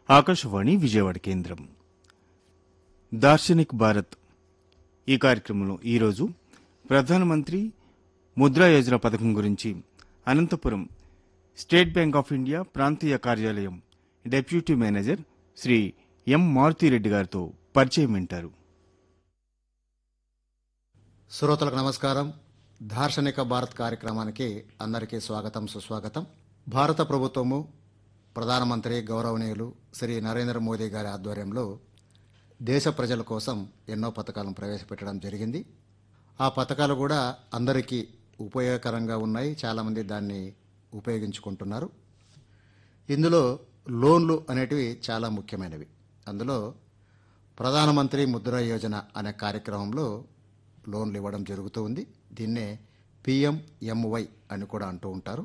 ఆకాశవాణి విజయవాడ కేంద్రం దార్శనిక్ భారత్ ఈ కార్యక్రమంలో ఈరోజు ప్రధానమంత్రి ముద్రా యోజన పథకం గురించి Anantapuram State Bank of India ప్రాంతీయ కార్యాలయం deputy manager Shri M Maruthireddy గారితో పరిచయం వింటారు శ్రోతలకు నమస్కారం దార్శనిక భారత్ కార్యక్రమానికి అందరికీ స్వాగతం సుస్వాగతం భారత ప్రభుత్వము ప్రధానమంత్రి గౌరవనీయులు శ్రీ నరేంద్ర మోదీ గారి ఆధ్వర్యంలో దేశ ప్రజల కోసం ఎన్నో పథకాలను ప్రవేశపెట్టడం జరిగింది ఆ పథకాలు కూడా అందరికీ ఉపయోగకరంగా ఉన్నాయి చాలామంది దాన్ని ఉపయోగించుకుంటున్నారు ఇందులో లోన్లు అనేటివి చాలా ముఖ్యమైనవి అందులో ప్రధానమంత్రి ముద్రా యోజన అనే కార్యక్రమంలో లోన్లు ఇవ్వడం జరుగుతూ ఉంది దీన్నే పిఎంఎంవై అని కూడా అంటూ ఉంటారు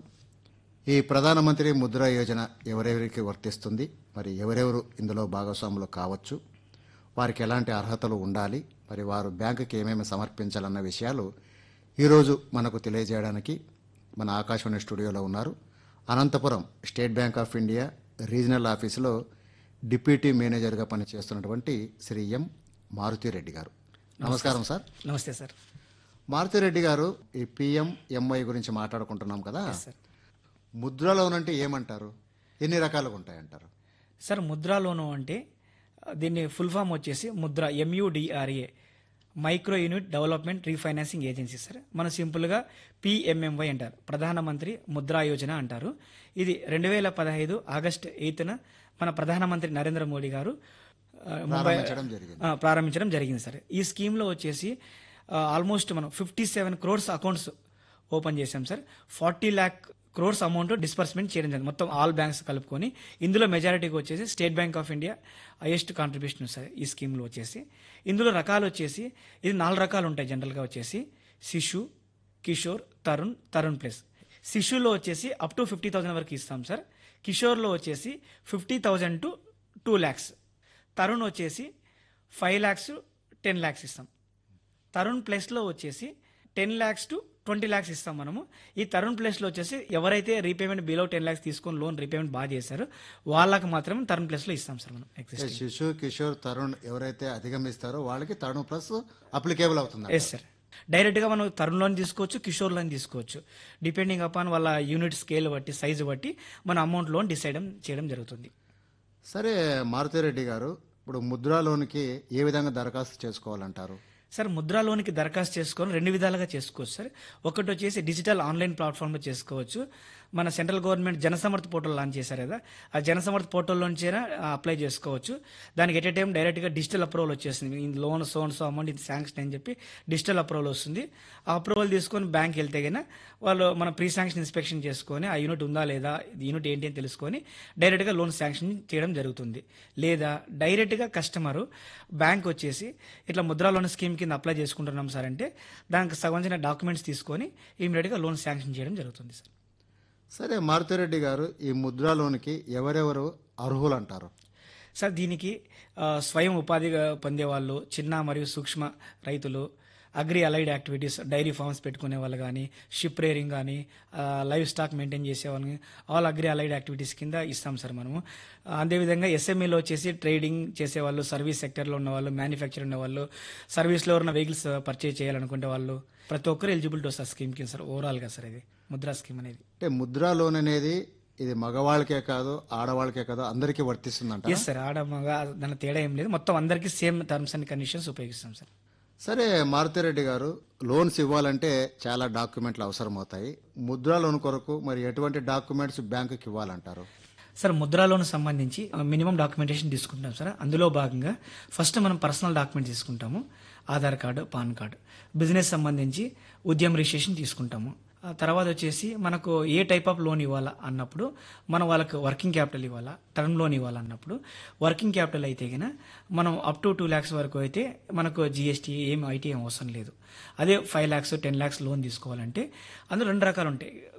ఈ ప్రధానమంత్రి ముద్రా యోజన ఎవరెవరికి వర్తిస్తుంది మరి ఎవరెవరు ఇందులో భాగస్వాములు కావచ్చు వారికి ఎలాంటి అర్హతలు ఉండాలి మరి వారు బ్యాంకుకి ఏమేమి సమర్పించాలన్న విషయాలు ఈరోజు మనకు తెలియజేయడానికి మన ఆకాశవాణి స్టూడియోలో ఉన్నారు Anantapuram State Bank of India regional ఆఫీసులో డిప్యూటీ మేనేజర్గా పనిచేస్తున్నటువంటి శ్రీ ఎం మారుతిరెడ్డి గారు నమస్కారం సార్ నమస్తే సార్ మారుతిరెడ్డి గారు ఈ పిఎంఎంఐ గురించి మాట్లాడుకుంటున్నాం కదా సార్ ముద్ర లోన్ అంటే ఏమంటారు ఎన్ని రకాలుగా ఉంటాయంటారు సార్ ముద్రా లోను అంటే ఆ, దీన్ని ఫుల్ ఫామ్ వచ్చేసి Mudra MUDRA micro unit development refinancing agency sir మనం సింపుల్గా పిఎంఎంవై అంటారు ప్రధానమంత్రి ముద్రా యోజన అంటారు ఇది రెండు వేల పదహైదు ఆగస్ట్ ఎయిత్న మన ప్రధానమంత్రి నరేంద్ర మోడీ గారు ఆ, ముంబై ప్రారంభించడం జరిగింది ఆ, ప్రారంభించడం జరిగింది సార్ ఈ స్కీమ్లో వచ్చేసి ఆల్మోస్ట్ మనం fifty seven crores accounts open చేశాం sir forty lakh crores amount disbursement చేయడం జరిగింది మొత్తం ఆల్ బ్యాంక్స్ కలుపుకొని ఇందులో మెజారిటీకి వచ్చేసి State Bank of India highest contribution sir ఈ స్కీమ్లో వచ్చేసి ఇందులో రకాలు వచ్చేసి ఇది నాలుగు రకాలు ఉంటాయి జనరల్గా వచ్చేసి శిశు కిషోర్ తరుణ్ తరుణ్ ప్లస్ శిశులో వచ్చేసి అప్ టు ఫిఫ్టీ థౌసండ్ వరకు ఇస్తాం సార్ కిషోర్లో వచ్చేసి fifty thousand to two lakhs Tarun వచ్చేసి ఫైవ్ ల్యాక్స్ టెన్ ల్యాక్స్ ఇస్తాం తరుణ్ ప్లస్లో వచ్చేసి ten lakhs to twenty lakhs ఇస్తాం మనము ఈ తరుణ్ ప్లస్లో వచ్చేసి ఎవరైతే రీపేమెంట్ బిలో టెన్ ల్యాక్స్ తీసుకొని లోన్ రీపేమెంట్ బాగా చేశారో వాళ్ళకి మాత్రమే తరుణ్ ప్లస్లో ఇస్తాం సార్ మనం ఎగ్జిస్ట్ శిశు కిషోర్ తరుణ్ ఎవరైతే అధిగమిస్తారో వాళ్ళకి తరుణ్ ప్లస్ అప్లికేబుల్ అవుతుంది ఎస్ సార్ డైరెక్ట్గా మనం తరుణ్ లోన్ తీసుకోవచ్చు కిషోర్ లోన్ తీసుకోవచ్చు డిపెండింగ్ అపాన్ వాళ్ళ యూనిట్ స్కేల్ బట్టి సైజు బట్టి మన అమౌంట్ లోన్ డిసైడ్ చేయడం జరుగుతుంది సరే మారుతిరెడ్డి గారు ఇప్పుడు ముద్రా లోన్కి ఏ విధంగా దరఖాస్తు చేసుకోవాలంటారు సార్ ముద్రా లోన్కి దరఖాస్తు చేసుకొని రెండు విధాలుగా చేసుకోవచ్చు సార్ ఒకటి వచ్చేసి డిజిటల్ ఆన్లైన్ ప్లాట్ఫామ్లో చేసుకోవచ్చు మన central government Jansamarth portal launch చేశారు కదా ఆ జనసమర్థ్ పోర్టల్లోంచైనా అప్లై చేసుకోవచ్చు దానికి ఎట్ ఏ టైం డైరెక్ట్గా డిజిటల్ అప్రూవల్ వచ్చేసింది ఈ లోన్ సోన్ సో అమౌంట్ ఇది శాంక్షన్ అని చెప్పి డిజిటల్ అప్రూవల్ వస్తుంది ఆ అప్రూవల్ తీసుకొని బ్యాంక్ వెళ్తే కన్నా వాళ్ళు మన ప్రీ శాంక్షన్ ఇన్స్పెక్షన్ చేసుకొని ఆ యూనిట్ ఉందా లేదా ఈ యూనిట్ ఏంటి అని తెలుసుకొని డైరెక్ట్గా లోన్ శాంక్షన్ చేయడం జరుగుతుంది లేదా డైరెక్ట్గా కస్టమరు బ్యాంక్ వచ్చేసి ఇట్లా ముద్రా లోన్ స్కీమ్ కింద అప్లై చేసుకుంటున్నాం సార్ అంటే దానికి సంబంధించిన డాక్యుమెంట్స్ తీసుకొని ఇమీడియట్గా లోన్ శాంక్షన్ చేయడం జరుగుతుంది సార్ సరే మారుతిరెడ్డి గారు ఈ ముద్రా లోన్కి ఎవరెవరు అర్హులు అంటారు సార్ దీనికి ఆ, స్వయం ఉపాధిగా పొందేవాళ్ళు చిన్న మరియు సూక్ష్మ రైతులు agri allied activities dairy farms పెట్టుకునే వాళ్ళు కానీ షిప్ రేరింగ్ కానీ లైవ్ స్టాక్ మెయింటైన్ చేసే వాళ్ళని ఆల్ అగ్రి అలైడ్ యాక్టివిటీస్ కింద ఇస్తాం సార్ మనము ఆ, అదేవిధంగా ఎస్ఎంఈలో వచ్చేసి ట్రేడింగ్ చేసేవాళ్ళు సర్వీస్ సెక్టర్లో ఉన్న వాళ్ళు మ్యానుఫ్యాక్చర్ ఉన్న వాళ్ళు సర్వీస్లో ఉన్న వెహికల్స్ పర్చేజ్ చేయాలనుకునే వాళ్ళు ప్రతి ఒక్కరు ఎలిజిబిలిటీ వస్తారు స్కీమ్ కింద సార్ ఓవరాల్గా సార్ ఇది ముద్రా స్కీమ్ అనేది అంటే ముద్రా లోన్ అనేది ఇది మగవాళ్ళకే కాదు ఆడవాళ్ళకే కాదు అందరికీ వర్తిస్తుందంట ఎస్ సార్ ఆడ మగ దాని తేడా ఏం లేదు మొత్తం అందరికీ సేమ్ టర్మ్స్ అండ్ కండిషన్స్ ఉపయోగిస్తాం సార్ సరే మారుతిరెడ్డి గారు లోన్స్ ఇవ్వాలంటే చాలా డాక్యుమెంట్లు అవసరం అవుతాయి ముద్రా లోన్ కొరకు మరి ఎటువంటి డాక్యుమెంట్స్ బ్యాంకుకి ఇవ్వాలంటారు సార్ ముద్రా లోన్ సంబంధించి మినిమం డాక్యుమెంటేషన్ తీసుకుంటాం సార్ అందులో భాగంగా ఫస్ట్ మనం పర్సనల్ డాక్యుమెంట్ తీసుకుంటాము Aadhaar card PAN card business సంబంధించి ఉద్యమ రిజిస్ట్రేషన్ తీసుకుంటాము ఆ తర్వాత వచ్చేసి మనకు ఏ టైప్ ఆఫ్ లోన్ ఇవ్వాలా అన్నప్పుడు మనం వాళ్ళకి వర్కింగ్ క్యాపిటల్ ఇవ్వాలా టర్మ్ లోన్ ఇవ్వాలన్నప్పుడు వర్కింగ్ క్యాపిటల్ అయితే కనుక మనం అప్ టు టూ ల్యాక్స్ వరకు అయితే మనకు జిఎస్టీ ఏం ఐటీ ఏం అవసరం లేదు అదే five lakhs ten lakhs loan తీసుకోవాలంటే అందులో రెండు రకాలు ఉంటాయి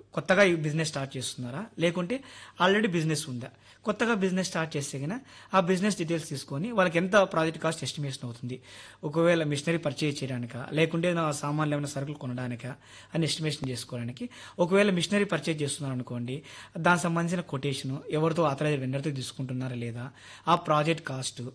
కొత్తగా ఈ బిజినెస్ స్టార్ట్ చేస్తున్నారా లేకుంటే ఆల్రెడీ బిజినెస్ ఉందా కొత్తగా బిజినెస్ స్టార్ట్ చేస్తే గన ఆ బిజినెస్ డీటెయిల్స్ తీసుకొని వాళ్ళకి ఎంత ప్రాజెక్ట్ కాస్ట్ ఎస్టిమేషన్ అవుతుంది ఒకవేళ మిషనరీ పర్చేజ్ చేయడానికా లేకుంటే నా సామాన్లు ఏమైనా సరుకులు కొనడానికా అని ఎస్టిమేషన్ చేసుకోవడానికి ఒకవేళ మిషనరీ పర్చేజ్ చేస్తున్నారు అనుకోండి దానికి సంబంధించిన కొటేషన్ ఎవరితో అథరైజ్ వెండర్తో తీసుకుంటున్నారా లేదా ఆ ప్రాజెక్ట్ కాస్ట్